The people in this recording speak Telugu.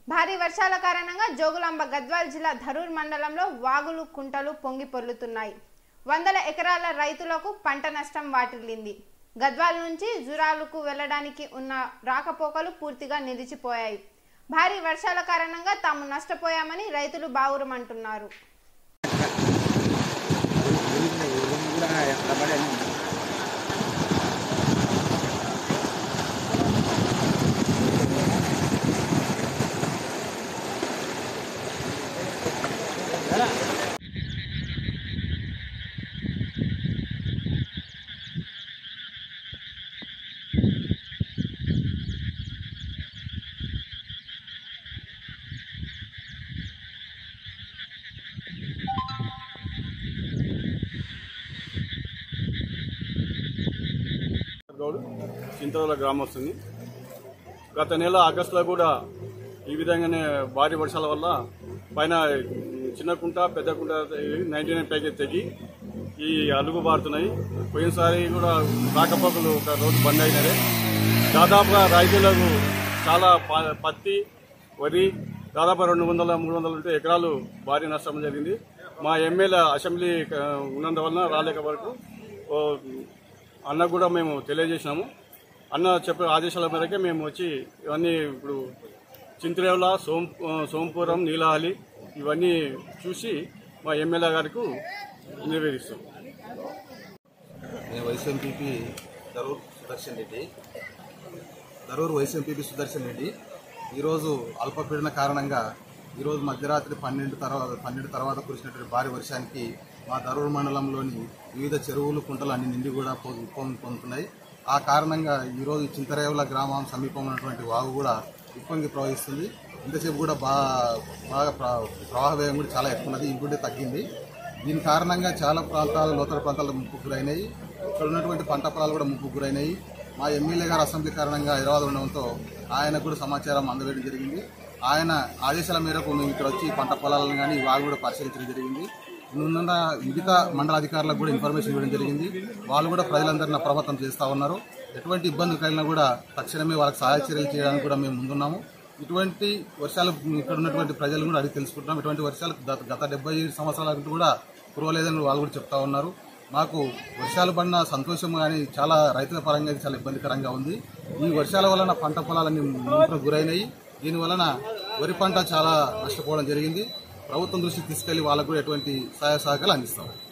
భారీ వర్షాల కారణంగా జోగులాంబ గద్వాల్ జిల్లా ధరూర్ మండలంలో వాగులు కుంటలు పొంగి పొర్లుతున్నాయి వందల ఎకరాల రైతులకు పంట నష్టం వాటిల్లింది గద్వాల్ నుంచి జురాలకు వెళ్లడానికి ఉన్న రాకపోకలు పూర్తిగా నిలిచిపోయాయి భారీ వర్షాల కారణంగా తాము నష్టపోయామని రైతులు బావురమంటున్నారు కూడా ఎక్కడ పడాను గౌడ్ చింతల గ్రామస్తుని గత నెల ఆగస్టులో కూడా ఈ విధంగానే భారీ వర్షాల వల్ల పైన చిన్న కుంట పెద్ద కుంట నైన్టీ నైన్ ప్యాకేజ్ తెగి ఈ అలుగు బారుతున్నాయి పోయినసారి కూడా రాకపోకలు ఒక రోజు బంద్ అయినాయి దాదాపుగా రైతులకు చాలా ప- పత్తి వరి దాదాపు రెండు వందల మూడు వందల ఉంటే ఎకరాలు భారీ నష్టం జరిగింది మా ఎమ్మెల్యే అసెంబ్లీ ఆ, ఉన్నందువలన రాలేక వరకు ఓ, అన్న కూడా మేము తెలియజేసినాము అన్న చెప్పే ఆదేశాల మేరకే మేము వచ్చి ఇవన్నీ ఇప్పుడు చింతరేవుల సోం సోంపురం నీలహలి ఇవన్నీ చూసి మా ఎమ్మెల్యే గారికి నివేదిస్తాం నేను vice MPP Darur Sudarshan Reddy Darur vice MPP Sudarshan Reddy ఈరోజు అల్పపీడన కారణంగా ఈరోజు మధ్యరాత్రి పన్నెండు తర్వాత పన్నెండు తర్వాత కురిసినటువంటి భారీ వర్షానికి మా దరూర్ మండలంలోని వివిధ చెరువులు కుంటలు అన్ని నిండి కూడా పొ- ఉప్పొంగి పొందుతున్నాయి ఆ కారణంగా ఈరోజు చింతరేవుల గ్రామం సమీపంలో ఉన్నటువంటి వాగు కూడా ఉప్పొంగి ప్రవహిస్తుంది ఇంతసేపు కూడా బాగా బాగా ప్ర- ప్రవాహ వేగం కూడా చాలా ఎక్కువ ఉన్నది ఇంకుంటే తగ్గింది దీని కారణంగా చాలా ప్రాంతాలు లోతల ప్రాంతాలు ముప్పు గురైనాయి ఇక్కడ ఉన్నటువంటి పంట పొలాలు కూడా ముప్పు గురైనాయి మా ఎమ్మెల్యే గారు అసెంబ్లీ కారణంగా హైదరాబాద్ ఉండడంతో ఆయనకు కూడా సమాచారం అందవేయడం జరిగింది ఆయన ఆదేశాల మేరకు మేము ఇక్కడ వచ్చి పంట పొలాలను కానీ వాగు కూడా పరిశీలించడం జరిగింది ఉన్న మిగతా మండల అధికారులకు కూడా ఇన్ఫర్మేషన్ ఇవ్వడం జరిగింది వాళ్ళు కూడా ప్రజలందరినీ అప్రమత్తం చేస్తూ ఉన్నారు ఎటువంటి ఇబ్బంది కలిగినా కూడా తక్షణమే వాళ్ళకి సహాయ చర్యలు చేయడానికి కూడా మేము ముందున్నాము ఇటువంటి వర్షాలు ఇక్కడ ఉన్నటువంటి ప్రజలు కూడా అడిగి తెలుసుకుంటున్నాం ఇటువంటి వర్షాలు గత గత డెబ్బై సంవత్సరాల క్రితం కూడా కురవలేదని వాళ్ళు కూడా చెప్తా ఉన్నారు మాకు వర్షాలు పడిన సంతోషం కానీ చాలా రైతుల పరంగా ఇది చాలా ఇబ్బందికరంగా ఉంది ఈ వర్షాల వలన పంట పొలాలన్నీ ముంపుకు గురైనాయి దీని వలన వరి పంట చాలా నష్టపోవడం జరిగింది ప్రభుత్వం దృష్టికి తీసుకెళ్లి వాళ్ళకు కూడా ఎటువంటి సహాయ సహకారాలు అందిస్తాం